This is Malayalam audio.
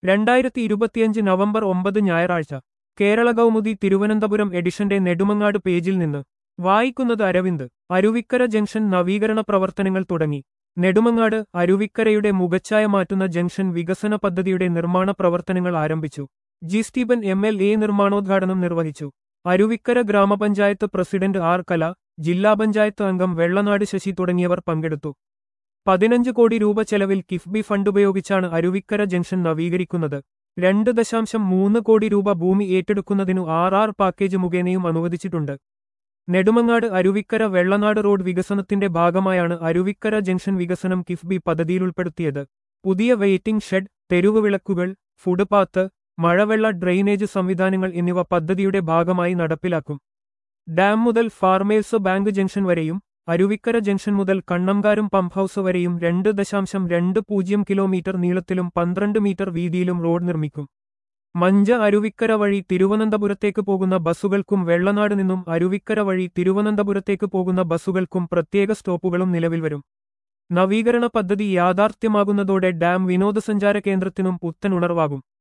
രണ്ടായിരത്തി ഇരുപത്തിയഞ്ച് നവംബർ ഒമ്പത് ഞായറാഴ്ച കേരള കൗമുദി തിരുവനന്തപുരം എഡിഷന്റെ നെടുമങ്ങാട് പേജിൽ നിന്ന് വായിക്കുന്നത് അരവിന്ദ് അരുവിക്കര ജംഗ്ഷൻ നവീകരണ പ്രവർത്തനങ്ങൾ തുടങ്ങി നെടുമങ്ങാട് അരുവിക്കരയുടെ മുഖച്ഛായ മാറ്റുന്ന ജംഗ്ഷൻ വികസന പദ്ധതിയുടെ നിർമ്മാണ പ്രവർത്തനങ്ങൾ ആരംഭിച്ചു G Stephen M L A നിർമ്മാണോദ്ഘാടനം നിർവഹിച്ചു അരുവിക്കര ഗ്രാമപഞ്ചായത്ത് പ്രസിഡന്റ് ആർ കല ജില്ലാ പഞ്ചായത്ത് അംഗം വെള്ളനാട് ശശി തുടങ്ങിയവർ പങ്കെടുത്തു പതിനഞ്ച് കോടി രൂപ ചെലവിൽ കിഫ്ബി ഫണ്ട് ഉപയോഗിച്ചാണ് അരുവിക്കര ജംഗ്ഷൻ നവീകരിക്കുന്നത് രണ്ട് ദശാംശം മൂന്ന് കോടി രൂപ ഭൂമി ഏറ്റെടുക്കുന്നതിനു ആർ ആർ പാക്കേജ് മുഖേനയും അനുവദിച്ചിട്ടുണ്ട് നെടുമങ്ങാട് അരുവിക്കര വെള്ളനാട് റോഡ് വികസനത്തിന്റെ ഭാഗമായാണ് അരുവിക്കര ജംഗ്ഷൻ വികസനം കിഫ്ബി പദ്ധതിയിലുൾപ്പെടുത്തിയത് പുതിയ വെയിറ്റിംഗ് ഷെഡ് തെരുവ് വിളക്കുകൾ ഫുട്പാത്ത് മഴവെള്ള ഡ്രെയിനേജ് സംവിധാനങ്ങൾ എന്നിവ പദ്ധതിയുടെ ഭാഗമായി നടപ്പിലാക്കും ഡാം മുതൽ ഫാർമേഴ്സ് ബാങ്ക് ജംഗ്ഷൻ വരെയും അരുവിക്കര ജംഗ്ഷൻ മുതൽ കണ്ണംകാരും പമ്പ് ഹൌസ് വരെയും രണ്ട് ദശാംശം രണ്ട് പൂജ്യം കിലോമീറ്റർ നീളത്തിലും പന്ത്രണ്ട് മീറ്റർ വീതിയിലും റോഡ് നിർമ്മിക്കും മഞ്ച അരുവിക്കര വഴി തിരുവനന്തപുരത്തേക്ക് പോകുന്ന ബസ്സുകൾക്കും വെള്ളനാട് നിന്നും അരുവിക്കര വഴി തിരുവനന്തപുരത്തേക്ക് പോകുന്ന ബസ്സുകൾക്കും പ്രത്യേക സ്റ്റോപ്പുകളും നിലവിൽ വരും നവീകരണ പദ്ധതി യാഥാർത്ഥ്യമാകുന്നതോടെ ഡാം വിനോദസഞ്ചാര കേന്ദ്രത്തിനും പുത്തനുണർവാകും